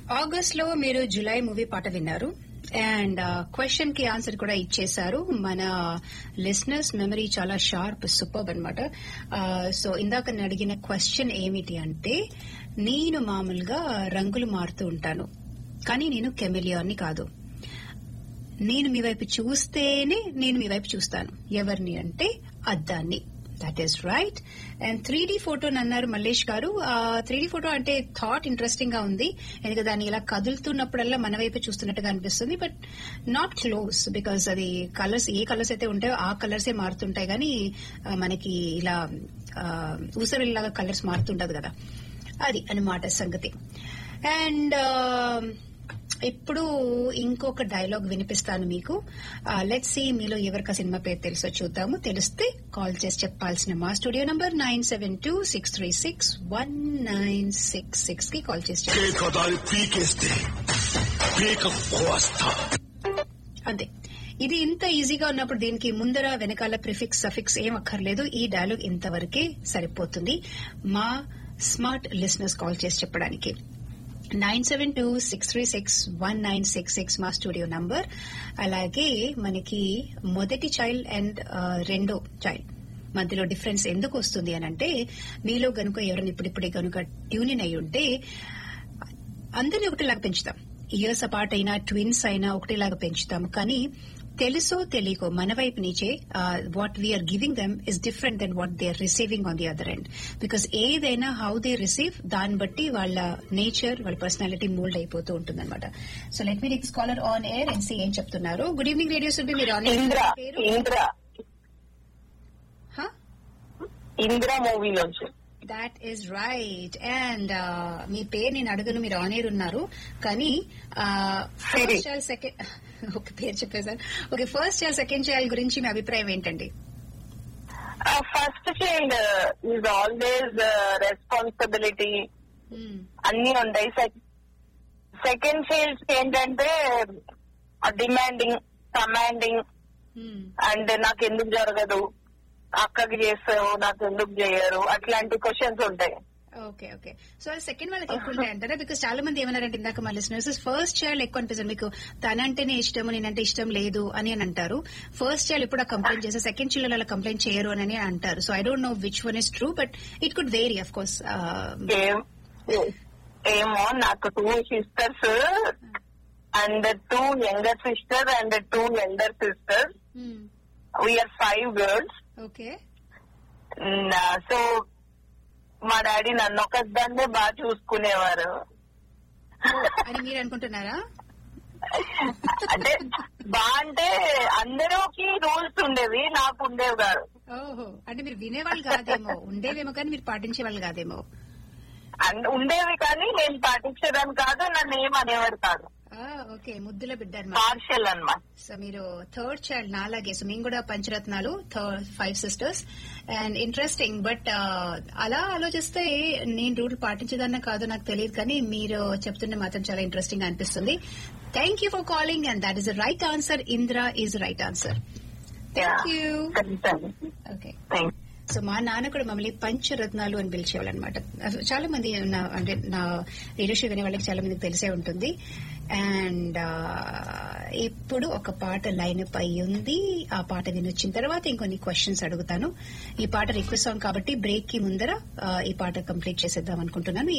August లో మీరు July movie పాట విన్నారు అండ్ క్వశ్చన్ కి ఆన్సర్ కూడా ఇచ్చేశారు మన లిసనర్స్ మెమరీ చాలా షార్ప్ సూపర్ అనమాట సో ఇందాక నేను అడిగిన క్వశ్చన్ ఏమిటి అంటే నేను మామూలుగా రంగులు మారుతూ ఉంటాను కానీ నేను కెమెలియాన్ని కాదు నేను మీ వైపు చూస్తేనే నేను మీ వైపు చూస్తాను ఎవరిని అంటే అద్దాన్ని that is right and three D photo అన్నారు Mallesh garu three D photo అంటే థాట్ ఇంట్రెస్టింగ్ గా ఉంది ఎందుకంటే దాన్ని ఇలా కదులుతున్నప్పుడల్లా మన వైపు చూస్తున్నట్టుగా అనిపిస్తుంది బట్ నాట్ క్లోజ్ బికాస్ అది కలర్స్ ఏ కలర్స్ అయితే ఉంటాయో ఆ కలర్సే మారుతుంటాయి కానీ ఆ, మనకి ఇలా ఊసరిలాగా కలర్స్ మారుతుంటది కదా అది అన్నమాట సంగతి అండ్ ఇప్పుడు ఇంకొక డైలాగ్ వినిపిస్తాను మీకు లెట్ సి మీలో ఎవరికి ఆ సినిమా పేరు తెలుసో చూద్దాము తెలిస్తే కాల్ చేసి చెప్పాల్సిన మా studio number nine seven two six three six one nine six six కి కాల్ చేసి చెప్పండి కేక దారి పీకేస్తే పీక కోస్తా అంతే ఇది ఇంత ఈజీగా ఉన్నప్పుడు దీనికి ముందర వెనకాల ప్రిఫిక్స్ సఫిక్స్ ఏం అక్కర్లేదు ఈ డైలాగ్ ఇంతవరకే సరిపోతుంది మా స్మార్ట్ లిసనర్స్ కాల్ చేసి చెప్పడానికి nine seven two six three six one nine six six మా స్టూడియో నంబర్ అలాగే మనకి మొదటి చైల్డ్ అండ్ రెండో చైల్డ్ మధ్యలో డిఫరెన్స్ ఎందుకు వస్తుంది అని అంటే మీలో గనుక ఎవరైనా ఇప్పుడిప్పుడే గనుక ట్యూనిన్ అయి ఉంటే అందరినీ ఒకటిలాగా పెంచుతాం ఇయర్స్ అపార్ట్ అయినా ట్విన్స్ అయినా ఒకటిలాగా పెంచుతాం కానీ తెలుసో తెలియకో మన వైపు నుంచే what we're giving them is different than what they are receiving on the other end because ఏదైనా హౌ దే రిసీవ్ దాన్ని బట్టి వాళ్ళ నేచర్ వాళ్ళ పర్సనాలిటీ మోల్డ్ అయిపోతూ ఉంటుంది అనమాట so let me this caller on air and see ఏం చెప్తున్నారు గుడ్ ఈవినింగ్ రేడియో సుబ్బి మీరు ఆన్ ఇంద్ర ఇంద్ర ఇంద్ర మూవీలోంచి దాట్ ఈస్ రైట్ అండ్ మీ పేరు నేను అడుగును మీరు ఆన్ ఎయిర్ ఉన్నారు కానీ సరే. ఫస్ట్ చైల్డ్ సెకండ్ ఒక పేరు చెప్పేశారు okay first child second child గురించి మీ అభిప్రాయం ఏంటండి first child is always responsibility Hmm. అన్ని ఉంటాయి సెకండ్ చైల్డ్ ఏంటంటే డిమాండింగ్ కమాండింగ్ Hmm. అండ్ నాకు ఎందుకు జరగదు అక్కకి చేస్తావు నాకు ఎందుకు చేయరు అట్లాంటి క్వశ్చన్స్ ఉంటాయి ఓకే ఓకే సో సెకండ్ వాళ్ళకి ఎక్కువ ఉంటాయి అంటారా బికాస్ చాలా మంది ఏమన్నారంటే ఇందాక మా లిసనర్స్ ఫస్ట్ చైల్డ్ ఎక్కువ అనిపిస్తుంది మీకు తనంటేనే ఇష్టం నేనంటే ఇష్టం లేదు అని అని అంటారు ఫస్ట్ చైల్డ్ ఇప్పుడు కంప్లైంట్ చేస్తే సెకండ్ చైల్డ్ అలా కంప్లైంట్ చేయరు అని అంటారు so I don't know which one is true but it could vary of course ఏం- ఏమో నాకు two sisters and two younger sister and two elder sisters we're five girls okay so మా daddy నన్ను ఒకదాన్నే బాగా చూసుకునేవారు అని మీరు అనుకుంటున్నారా అంటే బా అంటే అందరూకి రూల్స్ ఉండేవి నాకు ఉండేవి కాదు ఓహో అంటే మీరు వినేవాళ్ళు కాదేమో ఉండేవేమో కానీ మీరు పాటించే వాళ్ళు కాదేమో అన్- ఉండేవి కానీ నేను పాటించేదాన్ని కాదు నన్ను ఏం అనేవారు కాదు ఓకే ముద్దుల బిడ్డ అనమాట పార్షల్ అన్నమాట సో మీరు థర్డ్ చైల్డ్ నాలాగే సో మేము కూడా పంచరత్నాలు five sisters and interesting but అలా ఆలోచిస్తే నేను రూల్ పాటించేదన్నా కాదు నాకు తెలియదు కానీ మీరు చెప్తుంటే మాత్రం చాలా ఇంట్రెస్టింగ్ అనిపిస్తుంది thank you for calling and that is right answer Indra is right answer thank you okay thank so మా నాన్న కూడా మమ్మల్ని పంచరత్నాలు అని పిలిచేవాళ్ళు అనమాట చాలా మంది నా- అంటే నా రేడియో షో వినే వాళ్ళకి చాలా మందికి తెలిసే ఉంటుంది అండ్ ఇప్పుడు ఒక పాట లైన్ అప్ అయి ఉంది ఆ పాట వినొచ్చిన తర్వాత ఇంకొన్ని క్వశ్చన్స్ అడుగుతాను ఈ పాట రిక్వెస్ట్ సాంగ్ కాబట్టి బ్రేక్ కి ముందర ఆ, ఈ పాట కంప్లీట్ చేసేద్దాం అనుకుంటున్నాను ఈ